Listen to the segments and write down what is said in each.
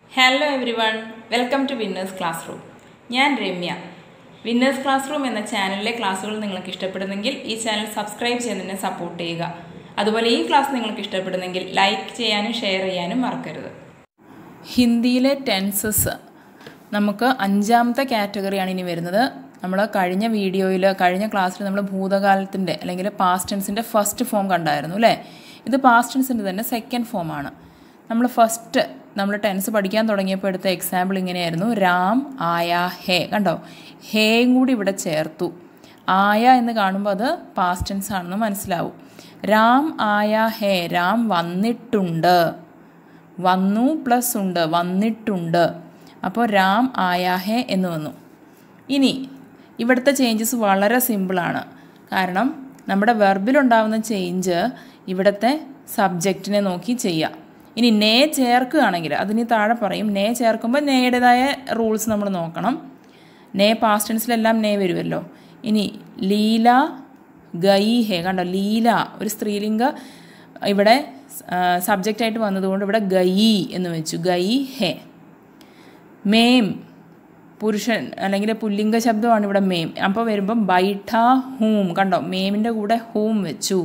hello everyone welcome to Winners classroom ഞാൻ Ramya winners class room എന്ന ചാനലിലെ ക്ലാസ്സുകൾ നിങ്ങൾക്ക് ഇഷ്ടപ്പെടുന്നെങ്കിൽ ഈ ചാനൽ സബ്സ്ക്രൈബ് ചെയ്യുന്നതിനെ സപ്പോർട്ട് ചെയ്യുക അതുപോലെ ഈ ക്ലാസ് നിങ്ങൾക്ക് ഇഷ്ടപ്പെടുന്നെങ്കിൽ ലൈക്ക് ചെയ്യാനും ഷെയർ ചെയ്യാനും മറക്കരുത് ഹിന്ദിയിലെ ടെൻസസ് നമുക്ക് അഞ്ചാമത്തെ കാറ്റഗറിയാണ് ഇനി വരുന്നത് നമ്മൾ കഴിഞ്ഞ വീഡിയോയിൽ കഴിഞ്ഞ ക്ലാസ്സിൽ നമ്മൾ ഭൂതകാലത്തിൻ്റെ അല്ലെങ്കിൽ പാസ്റ്റ് ടെൻസിൻ്റെ ഫസ്റ്റ് ഫോം കണ്ടായിരുന്നു അല്ലേ ഇത് പാസ്റ്റ് ടെൻസിൻ്റെ തന്നെ സെക്കൻഡ് ഫോമാണ് നമ്മൾ ഫസ്റ്റ് നമ്മൾ ടെൻസ് പഠിക്കാൻ തുടങ്ങിയപ്പോൾ എടുത്ത എക്സാമ്പിൾ ഇങ്ങനെയായിരുന്നു രാം ആയ ഹേ കണ്ടോ ഹേയും കൂടി ഇവിടെ ചേർത്തു ആയ എന്ന് കാണുമ്പോൾ അത് പാസ്റ്റ് ടെൻസ് ആണെന്ന് മനസ്സിലാവും രാം ആയ ഹേ രാം വന്നിട്ടുണ്ട് വന്നു പ്ലസ് ഉണ്ട് വന്നിട്ടുണ്ട് അപ്പോൾ രാം ആയാ ഹേ എന്ന് വന്നു ഇനി ഇവിടുത്തെ ചേഞ്ചസ് വളരെ സിമ്പിളാണ് കാരണം നമ്മുടെ വെർബിലുണ്ടാവുന്ന ചേഞ്ച് ഇവിടുത്തെ സബ്ജക്റ്റിനെ നോക്കി ചെയ്യാം ഇനി നേ ചേർക്കുകയാണെങ്കിൽ അതിന് താഴെ പറയും നേ ചേർക്കുമ്പോൾ നേയുടേതായ റൂൾസ് നമ്മൾ നോക്കണം നേ പാസ്റ്റ് ടെൻസിലെല്ലാം നേ വരുമല്ലോ ഇനി ലീല ഗൈ ഹേ കണ്ടോ ലീല ഒരു സ്ത്രീലിംഗ ഇവിടെ സബ്ജക്റ്റായിട്ട് വന്നതുകൊണ്ട് ഇവിടെ ഗൈ എന്ന് വെച്ചു ഗൈ ഹേ മേം പുരുഷൻ അല്ലെങ്കിൽ പുല്ലിംഗ ശബ്ദമാണ് ഇവിടെ മേം അപ്പോൾ വരുമ്പം ബൈഠ ഹൂം കണ്ടോ മേമിൻ്റെ കൂടെ ഹൂം വെച്ചു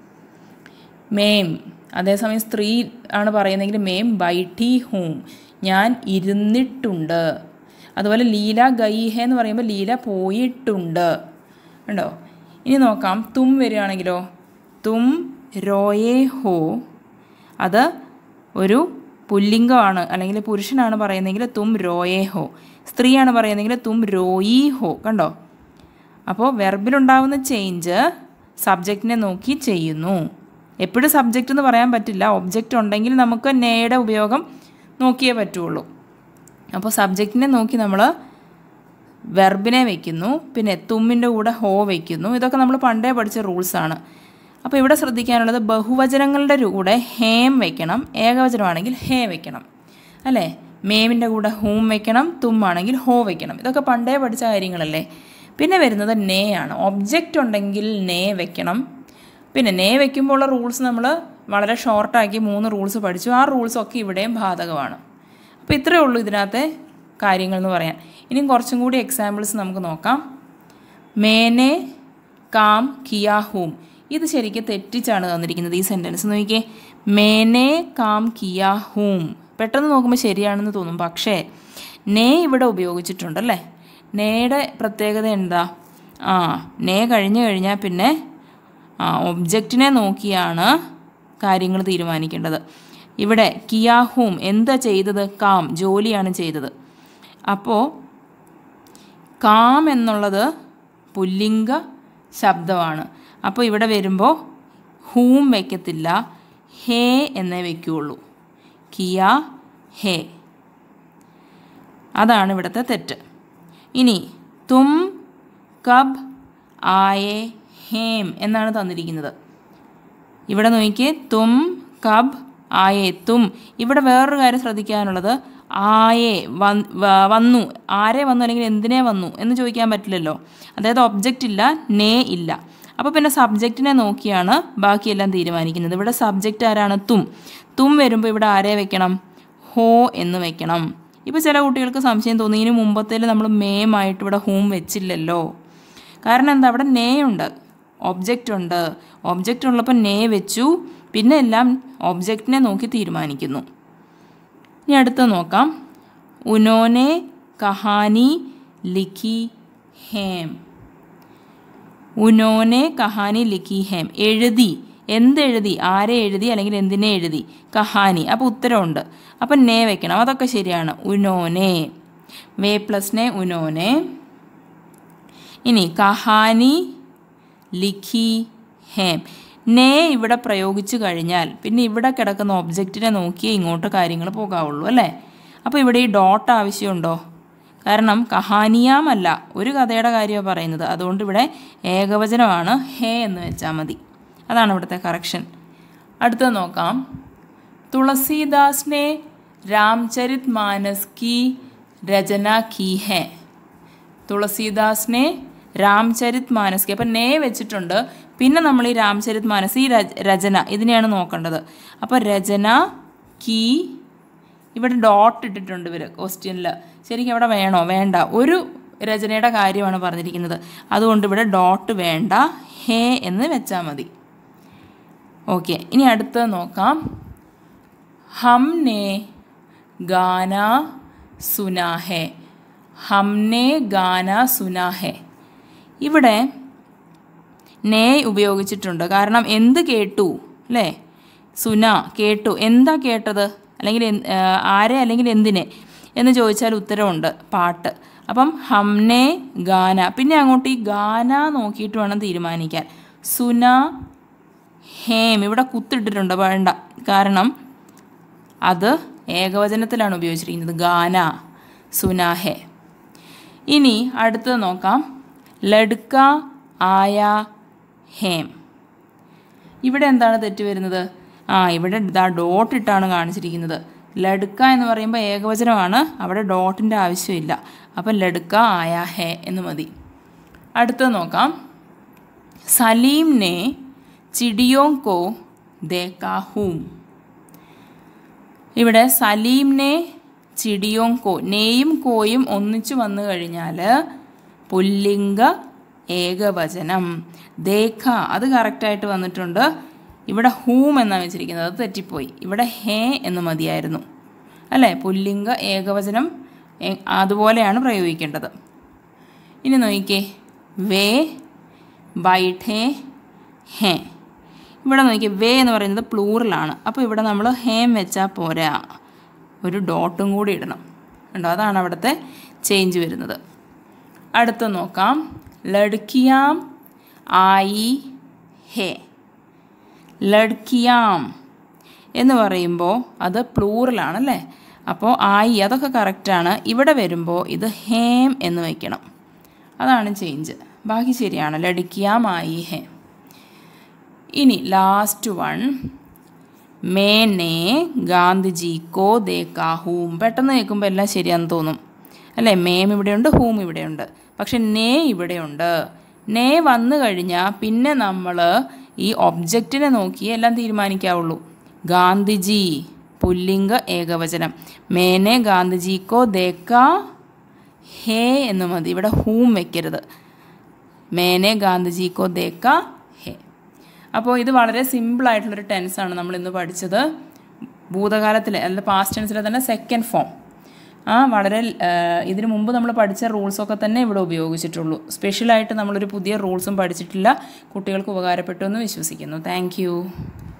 മേം അതേസമയം സ്ത്രീ ആണ് പറയുന്നതെങ്കിൽ മേം ബൈഠി ഹൂം ഞാൻ ഇരുന്നിട്ടുണ്ട് അതുപോലെ ലീല ഗൈഹ എന്ന് പറയുമ്പോൾ ലീല പോയിട്ടുണ്ട് ഉണ്ടോ ഇനി നോക്കാം തും വരികയാണെങ്കിലോ തും രോയേ ഹോ അത് ഒരു പുല്ലിംഗമാണ് അല്ലെങ്കിൽ പുരുഷനാണ് പറയുന്നതെങ്കിൽ തും രോയേ ഹോ സ്ത്രീയാണ് പറയുന്നതെങ്കിൽ തും രോയി ഹോ കണ്ടോ അപ്പോൾ വെർബിലുണ്ടാവുന്ന ചേഞ്ച് സബ്ജക്റ്റിനെ നോക്കി ചെയ്യുന്നു എപ്പോഴും സബ്ജക്റ്റ് എന്ന് പറയാൻ പറ്റില്ല ഒബ്ജക്റ്റ് ഉണ്ടെങ്കിൽ നമുക്ക് നേയുടെ ഉപയോഗം നോക്കിയേ പറ്റുള്ളൂ അപ്പോൾ സബ്ജക്റ്റിനെ നോക്കി നമ്മൾ വെർബിനെ വയ്ക്കുന്നു പിന്നെ തുമ്മിൻ്റെ കൂടെ ഹോ വയ്ക്കുന്നു ഇതൊക്കെ നമ്മൾ പണ്ടേ പഠിച്ച റൂൾസാണ് അപ്പോൾ ഇവിടെ ശ്രദ്ധിക്കാനുള്ളത് ബഹുവചനങ്ങളുടെ കൂടെ ഹേം വെക്കണം ഏകവചനമാണെങ്കിൽ ഹേ വെക്കണം അല്ലേ മേമിൻ്റെ കൂടെ ഹൂം വെക്കണം തുമ്മാണെങ്കിൽ ഹോ വെക്കണം ഇതൊക്കെ പണ്ടേ പഠിച്ച കാര്യങ്ങളല്ലേ പിന്നെ വരുന്നത് നേ ആണ് ഒബ്ജക്റ്റ് ഉണ്ടെങ്കിൽ നേ വെക്കണം പിന്നെ നേ വെക്കുമ്പോൾ ഉള്ള റൂൾസ് നമ്മൾ വളരെ ഷോർട്ടാക്കി മൂന്ന് റൂൾസ് പഠിച്ചു ആ റൂൾസൊക്കെ ഇവിടെയും ബാധകമാണ് അപ്പോൾ ഇത്രയേ ഉള്ളൂ ഇതിനകത്തെ കാര്യങ്ങൾ എന്ന് പറയാൻ ഇനിയും കുറച്ചും കൂടി എക്സാമ്പിൾസ് നമുക്ക് നോക്കാം മേനെ കാം കിയാ ഹൂം ഇത് ശരിക്കും തെറ്റിച്ചാണ് തന്നിരിക്കുന്നത് ഈ സെൻറ്റൻസ് നോക്കിയേ മേനെ കാം കിയാ ഹൂം പെട്ടെന്ന് നോക്കുമ്പോൾ ശരിയാണെന്ന് തോന്നും പക്ഷേ നേ ഇവിടെ ഉപയോഗിച്ചിട്ടുണ്ടല്ലേ നേയുടെ പ്രത്യേകത എന്താ ആ നേ കഴിഞ്ഞു കഴിഞ്ഞാൽ പിന്നെ ആ ഒബ്ജക്റ്റിനെ നോക്കിയാണ് കാര്യങ്ങൾ തീരുമാനിക്കേണ്ടത് ഇവിടെ കിയാഹൂം എന്താ ചെയ്തത് കാം ജോലിയാണ് ചെയ്തത് അപ്പോൾ കാം എന്നുള്ളത് പുല്ലിംഗ ശബ്ദമാണ് അപ്പോൾ ഇവിടെ വരുമ്പോൾ ഹൂം വയ്ക്കത്തില്ല ഹേ എന്നേ വയ്ക്കുകയുള്ളൂ കിയ ഹേ അതാണ് ഇവിടുത്തെ തെറ്റ് ഇനി തും കബ് ആയേ ഹേം എന്നാണ് തന്നിരിക്കുന്നത് ഇവിടെ നോക്കിയേ തും കബ് ആയേ തും ഇവിടെ വേറൊരു കാര്യം ശ്രദ്ധിക്കാനുള്ളത് ആയേ വന്നു ആരെ വന്നു അല്ലെങ്കിൽ എന്തിനെ വന്നു എന്ന് ചോദിക്കാൻ പറ്റില്ലല്ലോ അതായത് ഒബ്ജക്റ്റ് ഇല്ല നേ ഇല്ല അപ്പോൾ പിന്നെ സബ്ജക്റ്റിനെ നോക്കിയാണ് ബാക്കിയെല്ലാം തീരുമാനിക്കുന്നത് ഇവിടെ സബ്ജക്റ്റ് ആരാണ് തും തും വരുമ്പോൾ ഇവിടെ ആരെ വെക്കണം ഹോ എന്ന് വെക്കണം ഇപ്പോൾ ചില കുട്ടികൾക്ക് സംശയം തോന്നി ഇതിന് മുമ്പത്തേൽ നമ്മൾ മേമായിട്ട് ഇവിടെ ഹൂം വെച്ചില്ലല്ലോ കാരണം എന്താ അവിടെ നേ ഉണ്ട് ഒബ്ജക്റ്റ് ഉണ്ട് ഒബ്ജക്റ്റ് ഉള്ളപ്പോൾ നേ വെച്ചു പിന്നെ എല്ലാം ഒബ്ജക്റ്റിനെ നോക്കി തീരുമാനിക്കുന്നു ഇനി അടുത്ത നോക്കാം ഉനോനെ കഹാനി ലിഖി ഹേം ഉനോനെ കഹാനി ലിഖി ഹേം എഴുതി എന്തെഴുതി ആരെ എഴുതി അല്ലെങ്കിൽ എന്തിനെ എഴുതി കഹാനി അപ്പോൾ ഉത്തരമുണ്ട് അപ്പം നേ വെക്കണം അതൊക്കെ ശരിയാണ് ഉനോനെ വേ പ്ലസ് നെ ഉനോനെ ഇനി കഹാനി ലിഖി ഹേം നേ ഇവിടെ പ്രയോഗിച്ചു കഴിഞ്ഞാൽ പിന്നെ ഇവിടെ കിടക്കുന്ന ഒബ്ജക്റ്റിനെ നോക്കിയേ ഇങ്ങോട്ട് കാര്യങ്ങൾ പോകാവുള്ളൂ അല്ലേ അപ്പോൾ ഇവിടെ ഈ ഡോട്ട് ആവശ്യമുണ്ടോ കാരണം കഹാനിയാമല്ല ഒരു കഥയുടെ കാര്യമാണ് പറയുന്നത് അതുകൊണ്ട് ഇവിടെ ഏകവചനമാണ് ഹേ എന്ന് വെച്ചാൽ മതി അതാണ് ഇവിടുത്തെ കറക്ഷൻ അടുത്തത് നോക്കാം തുളസീദാസിനെ രാംചരിത് മാനസ് കി രചന കി ഹേ തുളസീദാസിനെ രാംചരിത് മാനസ് കി അപ്പം നേ വെച്ചിട്ടുണ്ട് പിന്നെ നമ്മൾ ഈ രാംചരിത് മാനസ് ഈ രചന ഇതിനെയാണ് നോക്കേണ്ടത് അപ്പോൾ രചന കി ഇവിടെ ഡോട്ട് ഇട്ടിട്ടുണ്ട് ഇവർ ക്വസ്റ്റ്യനിൽ ശരിക്കും അവിടെ വേണോ വേണ്ട ഒരു രചനയുടെ കാര്യമാണ് പറഞ്ഞിരിക്കുന്നത് അതുകൊണ്ട് ഇവിടെ ഡോട്ട് വേണ്ട ഹേ എന്ന് വെച്ചാൽ മതി ഓക്കെ ഇനി അടുത്തത് നോക്കാം ഹംനെ ഗാന സുനാ ഹെ ഹംനെ ഗാന സുനാ ഹെ ഇവിടെ നേ ഉപയോഗിച്ചിട്ടുണ്ട് കാരണം എന്ത് കേട്ടു അല്ലേ സുന കേട്ടു എന്താ കേട്ടത് അല്ലെങ്കിൽ എന്ത്- ആ, ആരെ അല്ലെങ്കിൽ എന്തിനെ എന്ന് ചോദിച്ചാൽ ഉത്തരവുണ്ട് പാട്ട് അപ്പം ഹംനെ ഗാന പിന്നെ അങ്ങോട്ട് ഈ ഗാന നോക്കിയിട്ട് വേണം തീരുമാനിക്കാൻ സുന ഹേം ഇവിടെ കുത്തിട്ടിട്ടുണ്ട് വേണ്ട കാരണം അത് ഏകവചനത്തിലാണ് ഉപയോഗിച്ചിരിക്കുന്നത് ഗാന സുനാഹെ ഇനി അടുത്തത് നോക്കാം ലഡ്ക ആയ ഹേം ഇവിടെ എന്താണ് തെറ്റ് വരുന്നത് ആ ഇവിടെ ഇതാ ഡോട്ട് ഇട്ടാണ് കാണിച്ചിരിക്കുന്നത് ലഡ്ക എന്ന് പറയുമ്പോൾ ഏകവചനമാണ് അവിടെ ഡോട്ടിൻ്റെ ആവശ്യമില്ല അപ്പം ലഡ്ക ആയ ഹേ എന്ന് മതി അടുത്തത് നോക്കാം സലീം നെ ചിടിയോ കോ ദേക്കാ ഹൂം ഇവിടെ സലീംനെ ചിടിയോം കോ നെയും കോയും ഒന്നിച്ചു വന്നു കഴിഞ്ഞാൽ പുല്ലിംഗ ഏകവചനം ദേഖ അത് കറക്റ്റായിട്ട് വന്നിട്ടുണ്ട് ഇവിടെ ഹൂം എന്നാണ് വെച്ചിരിക്കുന്നത് അത് തെറ്റിപ്പോയി ഇവിടെ ഹേ എന്ന് മതിയായിരുന്നു അല്ലേ പുല്ലിംഗ ഏകവചനം എ- അതുപോലെയാണ് പ്രയോഗിക്കേണ്ടത് ഇനി നോക്കിക്കേ വേ ബൈഠേ ഹേ ഇവിടെ നോക്കിയേ വേ എന്ന് പറയുന്നത് പ്ലൂറലാണ് അപ്പോൾ ഇവിടെ നമ്മൾ ഹേം വെച്ചാൽ പോരാ ഒരു ഡോട്ടും കൂടി ഇടണം ഉണ്ടോ അതാണ് അവിടുത്തെ ചേഞ്ച് വരുന്നത് അടുത്ത നോക്കാം ലഡ്കിയാം ആയി ഹേ ലഡ്കിയാം എന്ന് പറയുമ്പോൾ അത് പ്ലൂറലാണ് അല്ലേ അപ്പോൾ ആയി അതൊക്കെ കറക്റ്റാണ് ഇവിടെ വരുമ്പോൾ ഇത് ഹേം എന്ന് വയ്ക്കണം അതാണ് ചേഞ്ച് ബാക്കി ശരിയാണ് ലഡ്കിയാം ആയി ഹേ ഇനി ലാസ്റ്റ് വൺ മേനെ ഗാന്ധിജി കോ ദേക്കാ ഹൂം പെട്ടെന്ന് കേൾക്കുമ്പോൾ എല്ലാം ശരിയാന്ന് തോന്നും അല്ലേ മേം ഇവിടെയുണ്ട് ഹൂം ഇവിടെയുണ്ട് പക്ഷെ നേ ഇവിടെയുണ്ട് നേ വന്നു കഴിഞ്ഞാൽ പിന്നെ നമ്മൾ ഈ ഒബ്ജക്റ്റിനെ നോക്കി എല്ലാം തീരുമാനിക്കാവുള്ളൂ ഗാന്ധിജി പുല്ലിംഗ ഏകവചനം മേനെ ഗാന്ധിജി കോ ദേക്കാ ഹേ എന്ന് മതി ഇവിടെ ഹൂം വെക്കരുത് മേനെ ഗാന്ധിജി കോ ദേക്ക ഹേ അപ്പോൾ ഇത് വളരെ സിമ്പിളായിട്ടുള്ളൊരു ടെൻസാണ് നമ്മൾ ഇന്ന് പഠിച്ചത് ഭൂതകാലത്തിലെ അല്ല പാസ്റ്റ് ടെൻസിലെ തന്നെ സെക്കൻഡ് ഫോം ആ വളരെ ആ, ഇതിനു മുമ്പ് നമ്മൾ പഠിച്ച റൂൾസൊക്കെ തന്നെ ഇവിടെ ഉപയോഗിച്ചിട്ടുള്ളൂ സ്പെഷ്യലായിട്ട് നമ്മളൊരു പുതിയ റൂൾസും പഠിച്ചിട്ടില്ല കുട്ടികൾക്ക് ഉപകാരപ്പെട്ടു എന്ന് വിശ്വസിക്കുന്നു താങ്ക്